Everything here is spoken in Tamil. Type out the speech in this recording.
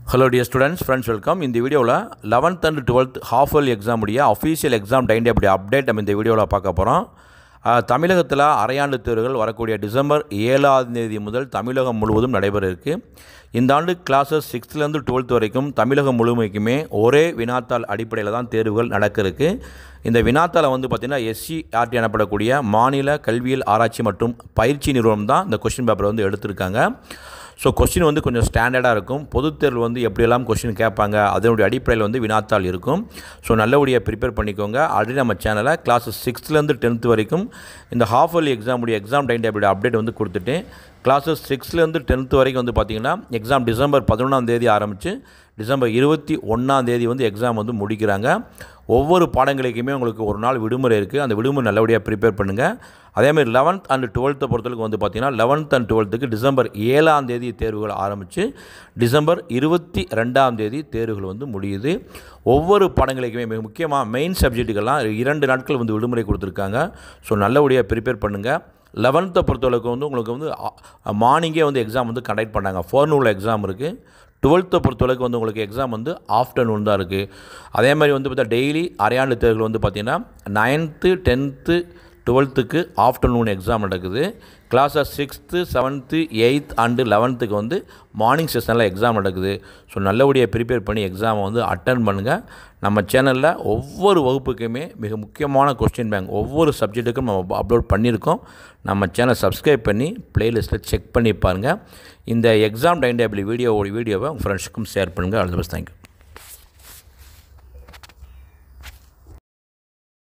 hello dear students friends welcome இந்த வீடியோவில் eleventh and twelfth half yearly exam உடைய official exam time table update நம்ம இந்த வீடியோவில் பார்க்க போகிறோம் தமிழகத்தில் அரையாண்டு தேர்வுகள் வரக்கூடிய டிசம்பர் ஏழாம் தேதி முதல் தமிழகம் முழுவதும் நடைபெற இருக்குது இந்த ஆண்டு கிளாஸஸ் சிக்ஸ்த்லேருந்து டுவெல்த் வரைக்கும் தமிழகம் முழுமைக்குமே ஒரே வினாத்தாள் அடிப்படையில் தான் தேர்வுகள் நடக்க இருக்கு இந்த வினாத்தாளை வந்து பார்த்திங்கன்னா எஸ்சிஆர்டி எனப்படக்கூடிய மாநில கல்வியியல் ஆராய்ச்சி மற்றும் பயிற்சி நிறுவனம் தான் இந்த கொஸ்டின் பேப்பரை வந்து எடுத்திருக்காங்க ஸோ கொஸ்டின் வந்து கொஞ்சம் ஸ்டாண்டர்டாக இருக்கும் பொதுத் தேர்வு வந்து எப்படியெல்லாம் கொஸ்டின் கேட்பாங்க அதனுடைய அடிப்படையில் வந்து வினாத்தாள் இருக்கும் ஸோ நல்லபடியாக ப்ரிப்பேர் பண்ணிக்கோங்க ஆல்ரெடி நம்ம சேனலை கிளாஸ் சிக்ஸ்த்லேருந்து டென்த் வரைக்கும் இந்த ஹாஃப் இயர்லி எக்ஸாமுடைய எக்ஸாம் டைம் டேபிள் அப்டேட் வந்து கொடுத்துட்டேன் கிளாஸஸ் சிக்ஸ்த்லேருந்து டென்த்து வரைக்கும் வந்து பார்த்திங்கன்னா எக்ஸாம் டிசம்பர் பதினொன்றாம் தேதி ஆரம்பித்து டிசம்பர் இருபத்தி ஒன்றாம் தேதி வந்து எக்ஸாம் வந்து முடிக்கிறாங்க ஒவ்வொரு பாடங்களுக்குமே உங்களுக்கு ஒரு நாள் விடுமுறை இருக்குது அந்த விடுமுறை நல்லபடியாக ப்ரிப்பேர் பண்ணுங்கள் அதேமாதிரி லெவன்த் அண்ட் டுவெல்த்தை பொறுத்தளவுக்கு வந்து பார்த்திங்கன்னா லெவன்த் அண்ட் டுவெல்த்துக்கு டிசம்பர் ஏழாம் தேதி தேர்வுகள் ஆரம்பித்து டிசம்பர் இருபத்தி ரெண்டாம் தேதி தேர்வுகள் வந்து முடியுது ஒவ்வொரு பாடங்களுக்குமே மிக முக்கியமாக மெயின் சப்ஜெக்ட்டுக்கெல்லாம் இரண்டு நாட்கள் வந்து விடுமுறை கொடுத்துருக்காங்க ஸோ நல்லபடியாக ப்ரிப்பேர் பண்ணுங்கள் லெவன்த்தை பொறுத்தளவுக்கு வந்து உங்களுக்கு வந்து மார்னிங்கே வந்து எக்ஸாம் வந்து கண்டக்ட் பண்ணாங்க ஃபோர்னூனில் எக்ஸாம் இருக்குது டுவெல்த்தை பொறுத்தளவுக்கு வந்து உங்களுக்கு எக்ஸாம் வந்து ஆஃப்டர்நூன் தான் இருக்குது அதே மாதிரி வந்து பார்த்தா டெய்லி அரையாண்டு தேர்வுகள் வந்து பார்த்திங்கன்னா நைன்த்து டென்த்து டுவெல்த்துக்கு ஆஃப்டர்நூன் எக்ஸாம் நடக்குது classes sixth seventh eighth and லெவன்த்துக்கு வந்து மார்னிங் செஷனில் எக்ஸாம் நடக்குது ஸோ நல்லபடியாக ப்ரிப்பேர் பண்ணி எக்ஸாமை வந்து அட்டன் பண்ணுங்கள் நம்ம சேனலில் ஒவ்வொரு வகுப்புக்குமே மிக முக்கியமான கொஸ்டின் பேங்க் ஒவ்வொரு சப்ஜெக்ட்டுக்கும் நம்ம அப்லோட் பண்ணியிருக்கோம் நம்ம சேனல் சப்ஸ்கிரைப் பண்ணி ப்ளேலிஸ்ட்டில் செக் பண்ணி பாருங்கள் இந்த எக்ஸாம் டைம் டேபிள் வீடியோவோட வீடியோவை உங்கள் ஃப்ரெண்ட்ஸுக்கும் ஷேர் பண்ணுங்கள் ஆல் தி பெஸ்ட் தேங்க்யூ